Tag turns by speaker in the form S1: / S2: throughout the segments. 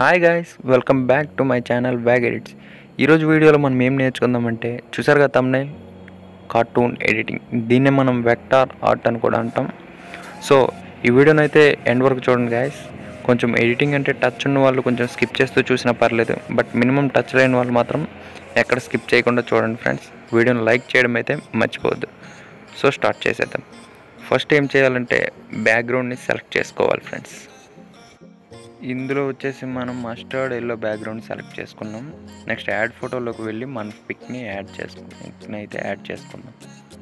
S1: hi guys welcome back to my channel bag edits ఈరోజు వీడియోలో మనం ఏం నేర్చుకుందామంటే చూసారుగా తమ్నే కార్టూన్ ఎడిటింగ్ దీన్నే మనం వెక్టార్ ఆర్ట్ అని కూడా అంటాం సో ఈ వీడియోని అయితే ఎండ్ వరకు చూడండి గాయస్ కొంచెం ఎడిటింగ్ అంటే టచ్ ఉన్న వాళ్ళు కొంచెం స్కిప్ చేస్తూ చూసినా పర్లేదు బట్ మినిమం టచ్ లేని వాళ్ళు మాత్రం ఎక్కడ స్కిప్ చేయకుండా చూడండి ఫ్రెండ్స్ వీడియోని లైక్ చేయడం అయితే మర్చిపోవద్దు సో స్టార్ట్ చేసేద్దాం ఫస్ట్ ఏం చేయాలంటే బ్యాక్గ్రౌండ్ని సెలెక్ట్ చేసుకోవాలి ఫ్రెండ్స్ ఇందులో వచ్చేసి మనం మస్టర్డ్ ఎల్లో బ్యాక్గ్రౌండ్ సెలెక్ట్ చేసుకున్నాం నెక్స్ట్ యాడ్ ఫోటోలోకి వెళ్ళి మన పిక్ని యాడ్ చేసుకుని అయితే యాడ్ చేసుకుందాం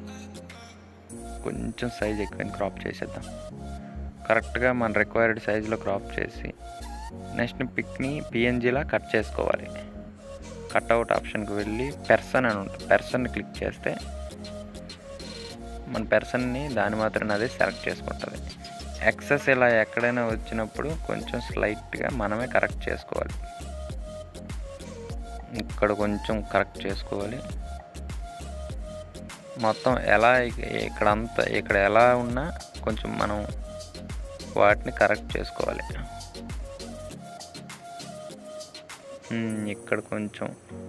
S1: కొంచెం సైజ్ ఎక్కువ క్రాప్ చేసేద్దాం కరెక్ట్గా మన రిక్వైర్డ్ సైజులో క్రాప్ చేసి నెక్స్ట్ పిక్ని పిఎన్జీలా కట్ చేసుకోవాలి కట్అవుట్ ఆప్షన్కి వెళ్ళి పెర్సన్ అని ఉంటుంది పెర్సన్ క్లిక్ చేస్తే మన పెర్సన్ని దాని మాత్రం అదే సెలెక్ట్ చేసుకుంటుంది ఎక్సెస్ ఇలా ఎక్కడైనా వచ్చినప్పుడు కొంచెం స్లైట్గా మనమే కరెక్ట్ చేసుకోవాలి ఇక్కడ కొంచెం కరెక్ట్ చేసుకోవాలి మొత్తం ఎలా ఇక్కడ అంతా ఇక్కడ ఎలా ఉన్నా కొంచెం మనం వాటిని కరెక్ట్ చేసుకోవాలి ఇక్కడ కొంచెం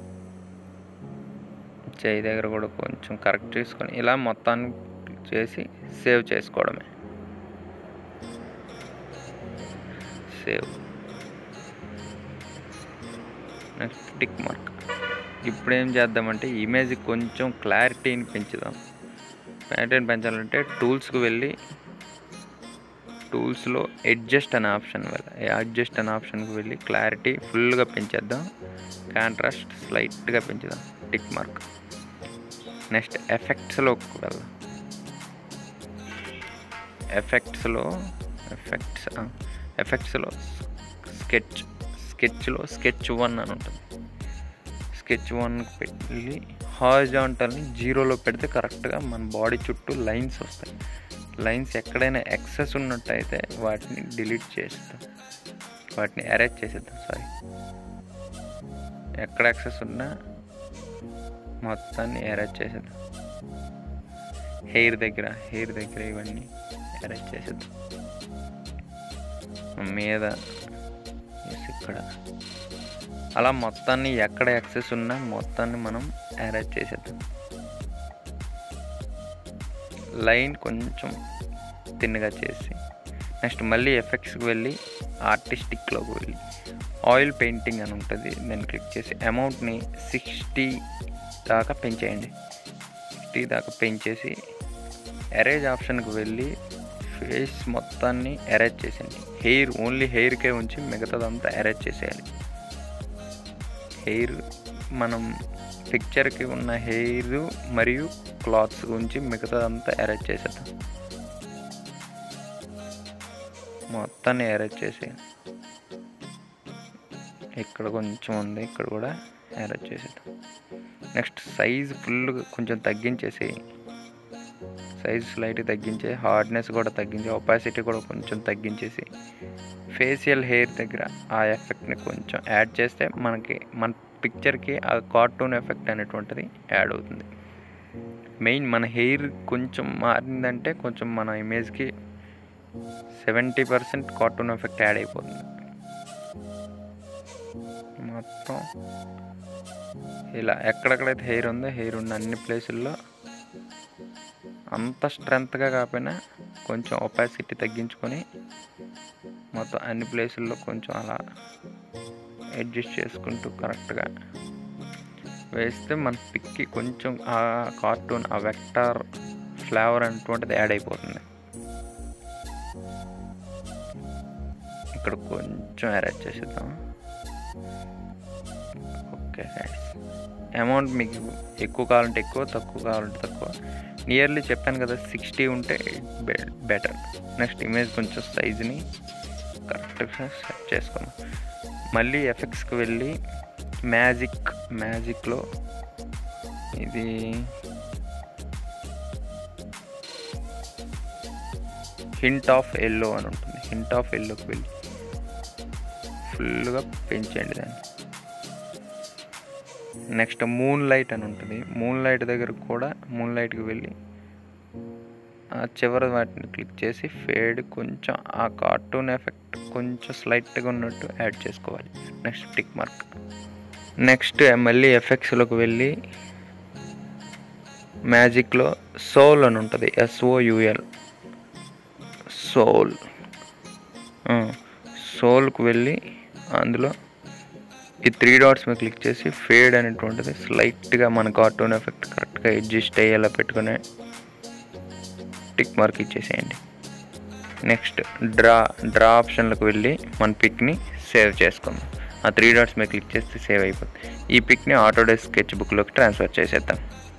S1: చేయి దగ్గర కూడా కొంచెం కరెక్ట్ చేసుకొని ఇలా మొత్తాన్ని చేసి సేవ్ చేసుకోవడమే సేవ్ నెక్స్ట్ టిక్ మార్క్ ఇప్పుడు ఏం చేద్దామంటే ఇమేజ్ కొంచెం క్లారిటీని పెంచుదాం క్లారిటీని పెంచాలంటే టూల్స్కి వెళ్ళి టూల్స్లో అడ్జస్ట్ అనే ఆప్షన్ వెళ్ళి అడ్జస్ట్ అనే ఆప్షన్కి వెళ్ళి క్లారిటీ ఫుల్గా పెంచేద్దాం కాంట్రాస్ట్ స్లైట్గా పెంచుదాం టిక్ మార్క్ నెక్స్ట్ ఎఫెక్ట్స్లోకి వెళ్దాం ఎఫెక్ట్స్లో ఎఫెక్ట్స్ ఎఫెక్ట్స్లో స్కెచ్ స్కెచ్లో స్కెచ్ వన్ అని ఉంటుంది స్కెచ్ వన్ పెట్టి హారిజాంటల్ని జీరోలో పెడితే కరెక్ట్గా మన బాడీ చుట్టూ లైన్స్ వస్తాయి లైన్స్ ఎక్కడైనా ఎక్సెస్ ఉన్నట్టయితే వాటిని డిలీట్ చేస్తాం వాటిని అరేంజ్ చేసేద్దాం సారీ ఎక్కడ ఎక్సెస్ ఉన్నా మొత్తాన్ని అరేంజ్ చేసేద్దాం హెయిర్ దగ్గర హెయిర్ దగ్గర ఇవన్నీ అరేంజ్ చేసేద్దాం మీద ఇక్కడ అలా మొత్తాన్ని ఎక్కడ యాక్సెస్ ఉన్నా మొత్తాన్ని మనం అరేంజ్ చేసేద్దాం లైన్ కొంచెం తిన్నగా చేసి నెక్స్ట్ మళ్ళీ ఎఫెక్ట్స్కి వెళ్ళి ఆర్టిస్టిక్లోకి వెళ్ళి ఆయిల్ పెయింటింగ్ అని ఉంటుంది దాన్ని క్లిక్ చేసి అమౌంట్ని సిక్స్టీ దాకా పెంచేయండి సిక్స్టీ దాకా పెంచేసి అరేంజ్ ఆప్షన్కి వెళ్ళి ఫేస్ మొత్తాన్ని అరేంజ్ చేసేయండి హెయిర్ ఓన్లీ హెయిర్కే ఉంచి మిగతాదంతా అరేంజ్ చేసేయాలి హెయిర్ మనం పిక్చర్కి ఉన్న హెయిర్ మరియు క్లాత్స్ గురించి మిగతాదంతా అరేంజ్ చేసేద్దాం మొత్తాన్ని అరేంజ్ చేసేయండి ఇక్కడ కొంచెం ఉంది ఇక్కడ కూడా అరేంజ్ చేసేద్దాం నెక్స్ట్ సైజ్ ఫుల్ కొంచెం తగ్గించేసి సైజ్ స్లైట్ తగ్గించే హార్డ్నెస్ కూడా తగ్గించి ఒపాసిటీ కూడా కొంచెం తగ్గించేసి ఫేషియల్ హెయిర్ దగ్గర ఆ ఎఫెక్ట్ని కొంచెం యాడ్ చేస్తే మనకి మన పిక్చర్కి ఆ కార్టూన్ ఎఫెక్ట్ అనేటువంటిది యాడ్ అవుతుంది మెయిన్ మన హెయిర్ కొంచెం మారిందంటే కొంచెం మన ఇమేజ్కి seventy percent cartoon effect add అయిపోతుంది మొత్తం ఇలా ఎక్కడెక్కడైతే హెయిర్ ఉందో హెయిర్ ఉన్న అన్ని ప్లేసుల్లో అంత స్ట్రెంత్గా కాకపోయినా కొంచెం ఒపాసిటీ తగ్గించుకొని మొత్తం అన్ని ప్లేసుల్లో కొంచెం అలా అడ్జస్ట్ చేసుకుంటూ కరెక్ట్గా వేస్తే మన పిక్కి కొంచెం ఆ కార్టూన్ ఆ వెక్టార్ ఫ్లేవర్ అనేటువంటిది యాడ్ అయిపోతుంది ఇక్కడ కొంచెం అరేంజ్ చేసేద్దాం ఓకే అమౌంట్ మీకు ఎక్కువ కావాలంటే ఎక్కువ తక్కువ కావాలంటే తక్కువ నియర్లీ చెప్పాను కదా సిక్స్టీ ఉంటే బెటర్ నెక్స్ట్ ఇమేజ్ కొంచెం సైజుని కరెక్ట్గా సెట్ చేసుకున్నాం మళ్ళీ ఎఫెక్ట్స్కి వెళ్ళి మ్యాజిక్ మ్యాజిక్లో ఇది హింట్ ఆఫ్ ఎల్లో అని ఉంటుంది హింట్ ఆఫ్ ఎల్లోకి వెళ్ళి ఫుల్గా పెంచండి దాన్ని నెక్స్ట్ మూన్ లైట్ అని ఉంటుంది మూన్ లైట్ దగ్గర కూడా మూన్ లైట్కి వెళ్ళి ఆ చివరి వాటిని క్లిక్ చేసి ఫేడ్ కొంచెం ఆ కార్టూన్ ఎఫెక్ట్ కొంచెం స్లైట్గా ఉన్నట్టు యాడ్ చేసుకోవాలి నెక్స్ట్ టిక్ మార్క్ నెక్స్ట్ మళ్ళీ ఎఫెక్ట్స్లోకి వెళ్ళి మ్యాజిక్లో సోల్ అని ఉంటుంది ఎస్ఓయుఎల్ సోల్ సోల్కి వెళ్ళి అందులో ఈ త్రీ డాట్స్ మీద క్లిక్ చేసి ఫేడ్ అనేటువంటిది స్లైట్గా మన కార్టూన్ ఎఫెక్ట్ కరెక్ట్గా అడ్జస్ట్ అయ్యేలా పెట్టుకునే టిక్ మార్క్ ఇచ్చేసేయండి నెక్స్ట్ డ్రా డ్రా ఆప్షన్లకు వెళ్ళి మన పిక్ని సేవ్ చేసుకుందాం ఆ త్రీ డాట్స్ మీద క్లిక్ చేస్తే సేవ్ అయిపోతుంది ఈ పిక్ని ఆటోడెస్క్ స్కెచ్ బుక్లోకి ట్రాన్స్ఫర్ చేసేద్దాం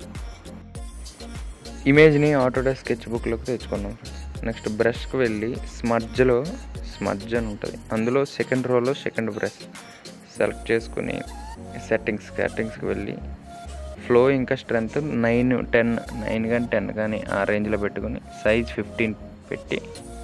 S1: ఇమేజ్ని ఆటోడెస్క్ స్కెచ్ బుక్లోకి తెచ్చుకున్నాం నెక్స్ట్ బ్రష్కి వెళ్ళి స్మడ్జ్లో స్మడ్జ్ అని ఉంటుంది అందులో సెకండ్ రోలో సెకండ్ బ్రష్ సెలెక్ట్ చేసుకుని సెట్టింగ్స్ సెట్టింగ్స్కి వెళ్ళి ఫ్లో ఇంకా స్ట్రెంత్ నైన్ టెన్ నైన్ కానీ టెన్ కానీ ఆ రేంజ్లో పెట్టుకుని సైజ్ ఫిఫ్టీన్ పెట్టి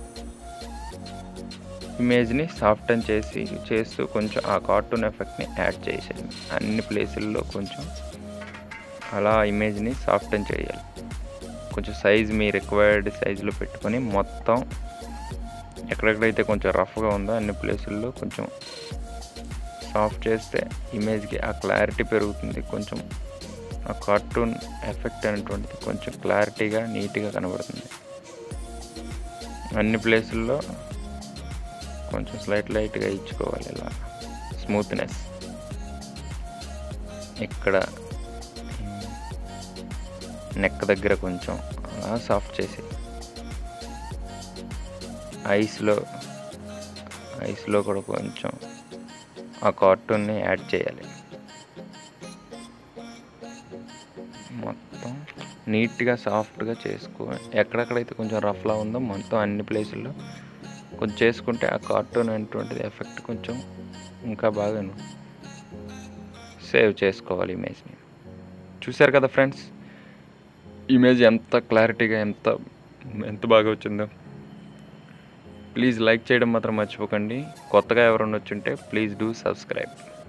S1: ఇమేజ్ని సాఫ్ట్ అని చేసి చేస్తూ కొంచెం ఆ కార్టూన్ ఎఫెక్ట్ని యాడ్ చేసేది అన్ని ప్లేసుల్లో కొంచెం అలా ఇమేజ్ని సాఫ్ట్ అని చేయాలి కొంచెం సైజ్ మీ రిక్వైర్డ్ సైజులో పెట్టుకొని మొత్తం ఎక్కడెక్కడైతే కొంచెం రఫ్గా ఉందో అన్ని ప్లేసుల్లో కొంచెం సాఫ్ట్ చేస్తే ఇమేజ్కి ఆ క్లారిటీ పెరుగుతుంది కొంచెం ఆ కార్టూన్ ఎఫెక్ట్ అనేటువంటిది కొంచెం క్లారిటీగా నీట్గా కనబడుతుంది అన్ని ప్లేసుల్లో కొంచెం స్లైట్ లైట్గా ఇచ్చుకోవాలి ఇలా స్మూత్నెస్ ఇక్కడ నెక్ దగ్గర కొంచెం అలా సాఫ్ట్ చేసి ఐస్లో ఐస్లో కూడా కొంచెం ఆ కార్టూన్ని యాడ్ చేయాలి మొత్తం నీట్గా సాఫ్ట్గా చేసుకో ఎక్కడెక్కడైతే కొంచెం రఫ్లా ఉందో మొత్తం అన్ని ప్లేసుల్లో కొంచెం చేసుకుంటే ఆ కార్టూన్ అనేటువంటిది ఎఫెక్ట్ కొంచెం ఇంకా బాగా సేవ్ చేసుకోవాలి ఇమేజ్ని చూశారు కదా ఫ్రెండ్స్ ఇమేజ్ ఎంత క్లారిటీగా ఎంత ఎంత బాగా వచ్చిందో ప్లీజ్ లైక్ చేయడం మాత్రం మర్చిపోకండి కొత్తగా ఎవరైనా వచ్చుంటే ప్లీజ్ డూ సబ్స్క్రైబ్